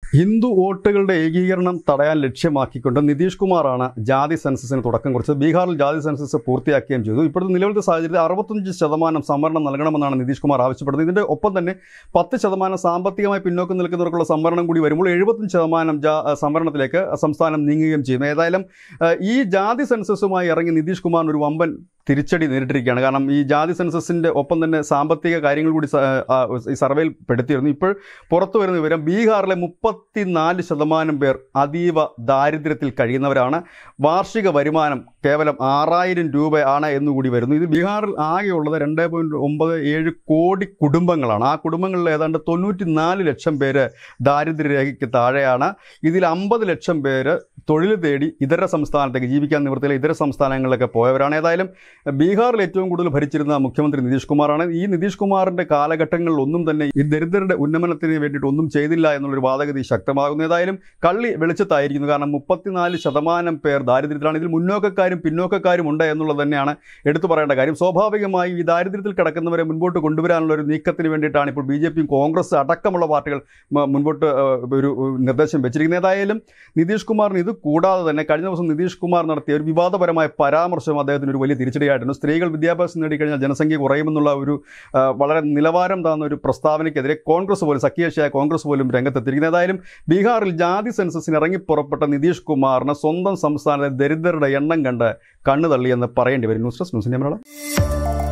ഹിന്ദു വോട്ടുകളുടെ ഏകീകരണം തടയാൻ ലക്ഷ്യമാക്കിക്കൊണ്ട് നിതീഷ് കുമാറാണ് ജാതി സെൻസസിന് തുടക്കം കുറിച്ചത് ബീഹാറിൽ ജാതി സെൻസസ് പൂർത്തിയാക്കുകയും ചെയ്തു ഇപ്പോഴത്തെ നിലവിലത്തെ സാഹചര്യത്തിൽ അറുപത്തഞ്ച് ശതമാനം സംവരണം നൽകണമെന്നാണ് നിതീഷ് കുമാർ ആവശ്യപ്പെടുന്നത് ഇതിന്റെ ഒപ്പം തന്നെ പത്ത് ശതമാനം സാമ്പത്തികമായി പിന്നോക്കം നിൽക്കുന്നവർക്കുള്ള സംവരണം കൂടി വരുമ്പോൾ എഴുപത്തഞ്ച് ശതമാനം ജാ- സംവരണത്തിലേക്ക് സംസ്ഥാനം നീങ്ങുകയും ചെയ്യും ഏതായാലും ഏഹ്, ഈ ജാതി സെൻസസുമായി ഇറങ്ങി നിതീഷ് കുമാറിന് ഒരു വമ്പൻ തിരിച്ചടി നേരിട്ടിരിക്കുകയാണ് കാരണം ഈ ജാതി സെൻസസിന്റെ ഒപ്പം തന്നെ സാമ്പത്തിക കാര്യങ്ങൾ കൂടി സ- ആ, ഈ സർവേയിൽ പെടുത്തിയിരുന്നു ഇപ്പോൾ പുറത്തു വരുന്ന വിവരം ബീഹാറിലെ മുപ്പത്തിനാല് ശതമാനം പേർ അതീവ ദാരിദ്ര്യത്തിൽ കഴിയുന്നവരാണ് വാർഷിക വരുമാനം കേവലം ആറായിരം രൂപയാണ് എന്നുകൂടി വരുന്നു ഇത് ബീഹാറിൽ ആകെയുള്ളത് രണ്ട് പോയിന്റ് ഒമ്പത് ഏഴ് കോടി കുടുംബങ്ങളാണ് ആ കുടുംബങ്ങളിൽ ഏതാണ്ട് തൊണ്ണൂറ്റി നാല് ലക്ഷം പേര് ദാരിദ്ര്യരേഖയ്ക്ക് താഴെയാണ് ഇതിൽ അമ്പത് ലക്ഷം പേര് തൊഴിൽ തേടി ഇതര സംസ്ഥാനത്തേക്ക് ജീവിക്കാൻ നിവൃത്തിയില്ല ഇതര സംസ്ഥാനങ്ങളിലൊക്കെ പോയവരാണ് ഏതായാലും ബീഹാറിൽ ഏറ്റവും കൂടുതൽ ഭരിച്ചിരുന്ന മുഖ്യമന്ത്രി നിതീഷ് കുമാറാണ് ഈ നിതീഷ് കുമാറിന്റെ കാലഘട്ടങ്ങളിൽ ഒന്നും തന്നെ ഈ ദരിദ്രരുടെ ഉന്നമനത്തിന് വേണ്ടിയിട്ട് ഒന്നും ചെയ്തില്ല എന്നുള്ളൊരു വാദഗതി ശക്തമാകുന്നു ഏതായാലും കള്ളി വെളിച്ചത്തായിരിക്കുന്നു കാരണം മുപ്പത്തിനാല് ശതമാനം പേർ ദാരിദ്ര്യത്തിലാണ് ഇതിൽ മുന്നോക്കക്കാരും പിന്നോക്കക്കാരും ഉണ്ട് എന്നുള്ളത് തന്നെയാണ് എടുത്തു പറയേണ്ട കാര്യം സ്വാഭാവികമായും ഈ ദാരിദ്ര്യത്തിൽ കിടക്കുന്നവരെ മുൻപോട്ട് കൊണ്ടുവരാനുള്ള ഒരു നീക്കത്തിന് വേണ്ടിയിട്ടാണ് ഇപ്പോൾ ബി ജെ പിയും കോൺഗ്രസ് അടക്കമുള്ള പാർട്ടികൾ മ- മുൻപോട്ട് ഏഹ്, ഒരു ഒരു നിർദ്ദേശം വെച്ചിരിക്കുന്നത് ഏതായാലും നിതീഷ് കുമാറിന് ഇത് കൂടാതെ തന്നെ കഴിഞ്ഞ ദിവസം നിതീഷ് കുമാർ നടത്തിയ ഒരു വിവാദപരമായ പരാമർശം അദ്ദേഹത്തിന് ഒരു വലിയ തിരിച്ചടിയായിട്ടുണ്ട് സ്ത്രീകൾ വിദ്യാഭ്യാസം നേടിക്കഴിഞ്ഞാൽ ജനസംഖ്യ കുറയുമെന്നുള്ള ഒരു ആ, വളരെ നിലവാരം താന്ന ഒരു പ്രസ്താവനയ്ക്കെതിരെ കോൺഗ്രസ് പോലും സഖ്യകക്ഷിയായ കോൺഗ്രസ് പോലും രംഗത്തെത്തിയിരിക്കുന്നത് ഏതായാലും ബീഹാറിൽ ജാതി സെൻസസിന് ഇറങ്ങി പുറപ്പെട്ട നിതീഷ് കുമാറിന് സ്വന്തം സംസ്ഥാനത്തെ ദരിദ്രരുടെ എണ്ണം കണ്ട് കണ്ണു തള്ളിയെന്ന് പറയേണ്ടി വരും ന്യൂസ് ഡെസ്ക് ന്യൂസിന്റെ മലയാളം